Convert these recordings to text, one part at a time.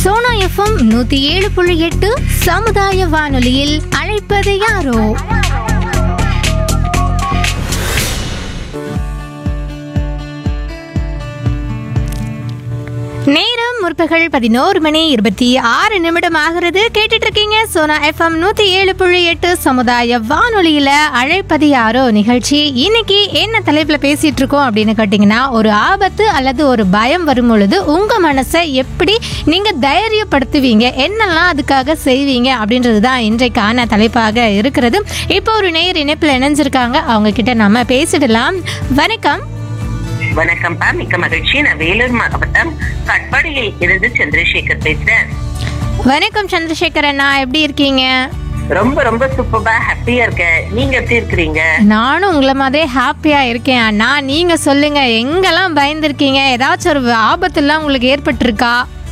Sona FM நூத்தி ஏழு புள்ளி எட்டு சமுதாய வானொலியில் அழைப்பது யாரோ நேரம் முற்பகல் பதினோரு மணி இருபத்தி ஆறு நிமிடம் ஆகிறது கேட்டுட்டு இருக்கீங்க சோனா எஃப்எம் நூத்தி ஏழு புள்ளி எட்டு சமுதாய வானொலியில அழைப்பது யாரோ நிகழ்ச்சி இன்னைக்கு என்ன தலைப்புல பேசிட்டு இருக்கோம் அப்படின்னு கேட்டீங்கன்னா ஒரு ஆபத்து அல்லது ஒரு பயம் வரும் பொழுது உங்க மனசை எப்படி நீங்க தைரியப்படுத்துவீங்க என்னெல்லாம் அதுக்காக செய்வீங்க அப்படின்றது தான் இன்றைக்கான தலைப்பாக இருக்கிறது இப்போ ஒரு நேர் இணைப்பில் இணைஞ்சிருக்காங்க அவங்க கிட்ட நம்ம பேசிடலாம் வணக்கம் வணக்கம்ப்பா மிக்க மகிழ்ச்சி நான் வேலூர் மாவட்டம் கட்பாடியில் இருந்து சந்திரசேகர் பேசுறேன் வணக்கம் சந்திரசேகர் அண்ணா எப்படி இருக்கீங்க ரொம்ப ரொம்ப சூப்பர்பா ஹாப்பியா இருக்கேன் நீங்க எப்படி இருக்கிறீங்க நானும் உங்களை மாதிரியே ஹாப்பியா இருக்கேன் அண்ணா நீங்க சொல்லுங்க எங்கெல்லாம் பயந்துருக்கீங்க ஏதாச்சும் ஒரு ஆபத்துலாம் உங்களுக்கு ஏற்பட்டிருக்கா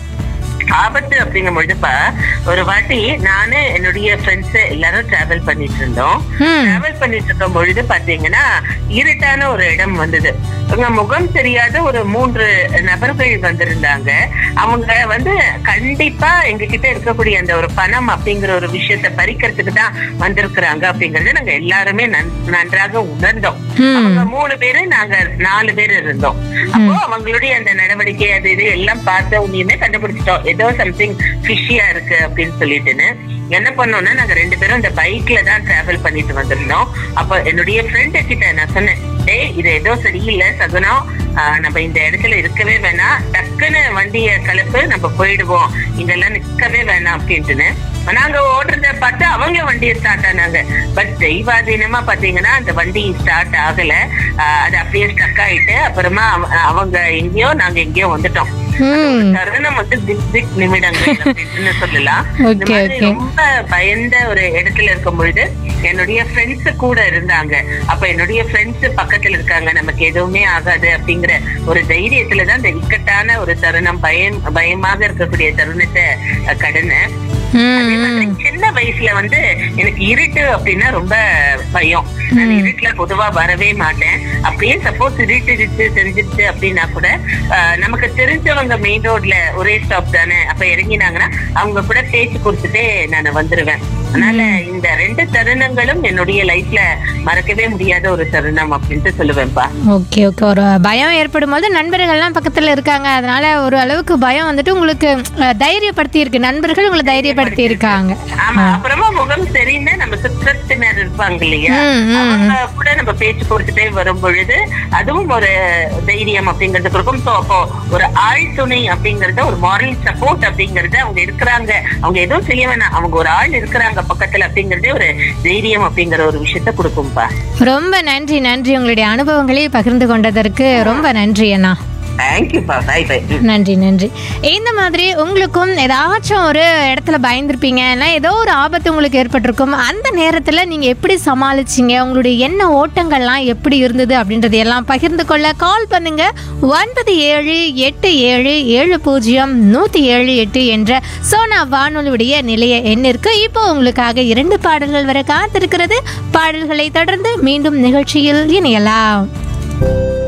ஆபத்து அப்படிங்கும் பொழுதுப்பா ஒரு வாட்டி நானு என்னுடைய ஃப்ரெண்ட்ஸ் எல்லாரும் டிராவல் பண்ணிட்டு இருந்தோம் ம் டிராவல் பண்ணிட்டு இருக்கும் பொழுது பாத்தீங்கன்னா இருட்டான ஒரு இடம் வந்தது அங்க முகம் தெரியாத ஒரு மூன்று நபர்கள் வந்திருந்தாங்க அவங்க வந்து கண்டிப்பா எங்க கிட்ட இருக்கக்கூடிய அந்த ஒரு பணம் அப்படிங்கிற ஒரு விஷயத்த பறிக்கிறதுக்கு தான் வந்திருக்கிறாங்க அப்படிங்கறது நாங்க எல்லாருமே நன்- நன்றாக உணர்ந்தோம் ம் அவங்க மூணு பேரு நாங்க நாலு பேர் இருந்தோம் அப்போ அவங்களுடைய அந்த நடவடிக்கை அது இது எல்லாம் பார்த்த உடனே கண்டுபிடிச்சிட்டோம் ஏதோ சம்திங் ஃபிஷியா இருக்கு அப்படின்னு சொல்லிட்டுன்னு என்ன பண்ணோம்னா நாங்க ரெண்டு பேரும் இந்த பைக்ல தான் டிராவல் பண்ணிட்டு வந்திருந்தோம் அப்ப என்னுடைய ஃப்ரெண்டு கிட்ட நான் சொன்னேன் டேய் இது ஏதோ சரியில்லை சகுனம் ஆஹ் நம்ம இந்த இடத்துல இருக்கவே வேணாம் டக்குன்னு வண்டிய கலப்பு நம்ம போயிடுவோம் இங்கெல்லாம் நிக்கவே வேணாம் அப்படின்ட்டுன்னு நாங்க ஓடுறத பார்த்து அவங்க வண்டியை ஸ்டார்ட் ஆனாங்க பட் தெய்வாதீனமா பாத்தீங்கன்னா அந்த வண்டி ஸ்டார்ட் ஆகல ஆஹ் அது அப்படியே ஸ்டக் ஆயிட்டு அப்புறமா அவ- அவங்க எங்கேயோ நாங்க எங்கேயோ வந்துட்டோம் ம் தருணம் வந்து திக் திக் நிமிடங்கள் அப்படின்னு சொல்லலாம் இந்த Okay, மாதிரி okay. ரொம்ப பயந்த ஒரு இடத்துல இருக்கும் பொழுது என்னுடைய ஃப்ரெண்ட்ஸ் கூட இருந்தாங்க அப்ப என்னுடைய ஃப்ரெண்ட்ஸ் பக்கத்துல இருக்காங்க நமக்கு எதுவுமே ஆகாது அப்படிங்கிற ஒரு தைரியத்துல தான் இந்த இக்கட்டான ஒரு தருணம் பயம் பயமாக இருக்கக்கூடிய தருணத்தை அஹ், கடந்தேன் அதே ம் மாதிரி சின்ன வயசுல வந்து எனக்கு இருட்டு அப்படின்னா ரொம்ப பயம் நான் இருட்டுல பொதுவா வரவே மாட்டேன் அப்படியே சப்போஸ் இருட்டு இருட்டு தெரிஞ்சிருச்சு அப்படின்னா கூட ஆஹ், நமக்கு தெரிஞ்சவங்க மெயின் ரோட்ல ஒரே ஸ்டாப் தானே அப்ப இறங்கினாங்கன்னா அவங்க கூட பேச்சு கொடுத்துட்டே நான் வந்துருவேன் அதனால இந்த ரெண்டு தருணங்களும் என்னுடைய லைஃப்ல மறக்கவே முடியாத ஒரு தருணம் அப்படின்ட்டு சொல்லுவேன்ப்பா ஓகே ஓகே ஒரு பயம் ஏற்படும் போது நண்பர்கள்லாம் பக்கத்துல இருக்காங்க அதனால ஒரு அளவுக்கு பயம் வந்துட்டு உங்களுக்கு அஹ், தைரியப்படுத்தி இருக்கு நண்பர்கள் உங்களை தைரியப்படுத்தி இருக்காங்க ஆமா அப்புறமா முகம் சரின்னு நம்ம சுற்றத்தினர் இருப்பாங்க இல்லையா ம், ம். அவங்க கூட நம்ம பேச்சு கொடுத்துட்டே வரும் பொழுது அதுவும் ஒரு தைரியம் அப்படிங்கறது கொடுக்கும் So, அப்போ ஒரு ஆள் துணை அப்படிங்கறது ஒரு மாரல் சப்போர்ட் அப்படிங்கறது அவங்க இருக்கிறாங்க அவங்க எதுவும் செய்ய வேணாம் அவங்க ஒரு ஆள் இருக்கிறாங்க பக்கத்துல அப்படிங்கறதே ஒரு தைரியம் அப்படிங்கிற ஒரு விஷயத்த கொடுக்கும்பா ரொம்ப நன்றி நன்றி உங்களுடைய அனுபவங்களை பகிர்ந்து கொண்டதற்கு ரொம்ப நன்றி அண்ணா தேங்க்யூப்பா பை பை நன்றி நன்றி இந்த மாதிரி உங்களுக்கும் ஏதாச்சும் ஒரு இடத்துல பயந்துருப்பீங்க இல்லை ஏதோ ஒரு ஆபத்து உங்களுக்கு ஏற்பட்டிருக்கும் அந்த நேரத்தில் நீங்கள் எப்படி சமாளிச்சீங்க உங்களுடைய எண்ண ஓட்டங்கள்லாம் எப்படி இருந்தது அப்படின்றது எல்லாம் பகிர்ந்து கொள்ள கால் பண்ணுங்க ஒன்பது ஏழு எட்டு ஏழு ஏழு பூஜ்ஜியம் நூற்றி ஏழு எட்டு என்ற சோனா வானொலியுடைய நிலைய எண்ணிற்கு இப்போ உங்களுக்காக இரண்டு பாடல்கள் வர காத்திருக்கிறது பாடல்களை தொடர்ந்து மீண்டும் நிகழ்ச்சியில் இணையலாம்